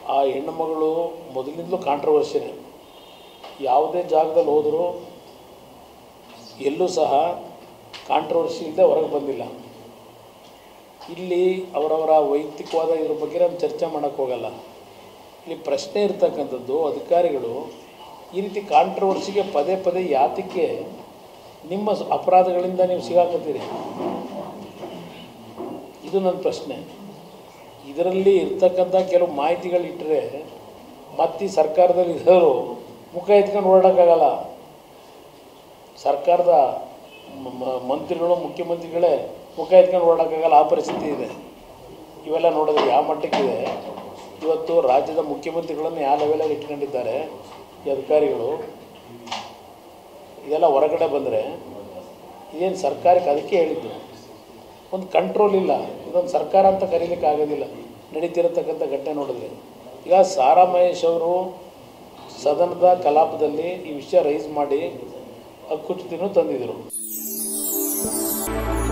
ಆ ಹೆಣ್ಣುಮಗಳು ಮೊದಲಿಂದಲೂ ಕಾಂಟ್ರವರ್ಸಿನೇ ಯಾವುದೇ ಜಾಗದಲ್ಲಿ ಹೋದರೂ ಎಲ್ಲೂ ಸಹ ಕಾಂಟ್ರವರ್ಸಿ ಇಲ್ಲದೆ ಹೊರಗೆ ಬಂದಿಲ್ಲ ಇಲ್ಲಿ ಅವರವರ ವೈಯಕ್ತಿಕವಾದ ಇದ್ರ ಬಗ್ಗೆ ನಾನು ಚರ್ಚೆ ಮಾಡೋಕ್ಕೆ ಹೋಗಲ್ಲ ಇಲ್ಲಿ ಪ್ರಶ್ನೆ ಇರ್ತಕ್ಕಂಥದ್ದು ಅಧಿಕಾರಿಗಳು ಈ ರೀತಿ ಕಾಂಟ್ರವರ್ಸಿಗೆ ಪದೇ ಪದೇ ಯಾತಕ್ಕೆ ನಿಮ್ಮ ಸ- ಅಪರಾಧಗಳಿಂದ ನೀವು ಸಿಗಾಕತ್ತೀರಿ ಇದು ನನ್ನ ಪ್ರಶ್ನೆ ಇದರಲ್ಲಿ ಇರ್ತಕ್ಕಂಥ ಕೆಲವು ಮಾಹಿತಿಗಳಿಟ್ಟರೆ ಮತ್ತೆ ಈ ಸರ್ಕಾರದಲ್ಲಿ ಇರೋರು ಮುಖ ಎತ್ಕೊಂಡು ಓಡಾಡೋಕ್ಕಾಗಲ್ಲ ಸರ್ಕಾರದ ಮ- ಮ- ಮಂತ್ರಿಗಳು ಮುಖ್ಯಮಂತ್ರಿಗಳೇ ಮುಖ ಎತ್ಕೊಂಡು ಓಡಾಡೋಕ್ಕಾಗಲ್ಲ ಆ ಪರಿಸ್ಥಿತಿ ಇದೆ ಇವೆಲ್ಲ ನೋಡಿದ್ರೆ ಯಾವ ಮಟ್ಟಕ್ಕಿದೆ ಇವತ್ತು ರಾಜ್ಯದ ಮುಖ್ಯಮಂತ್ರಿಗಳನ್ನು ಯಾವ ಲೆವೆಲಲ್ಲಿ ಇಟ್ಕೊಂಡಿದ್ದಾರೆ ಈ ಅಧಿಕಾರಿಗಳು ಇದೆಲ್ಲ ಹೊರಗಡೆ ಬಂದರೆ ಇದೇನು ಸರ್ಕಾರಕ್ಕೆ ಅದಕ್ಕೆ ಹೇಳಿದ್ದು ಒಂದು ಕಂಟ್ರೋಲ್ ಇಲ್ಲ ಇದೊಂದು ಸರ್ಕಾರ ಅಂತ ಕರೀಲಿಕ್ಕೆ ಆಗೋದಿಲ್ಲ ನಡೀತಿರತಕ್ಕಂಥ ಘಟನೆ ನೋಡಿದ್ರೆ ಈಗ ಸಾರಾ ಮಹೇಶ್ ಅವರು ಸದನದ ಕಲಾಪದಲ್ಲಿ ಈ ವಿಷಯ ರೈಸ್ ಮಾಡಿ ಹಕ್ಕುಚ್ಯುತಿನೂ ತಂದಿದ್ದರು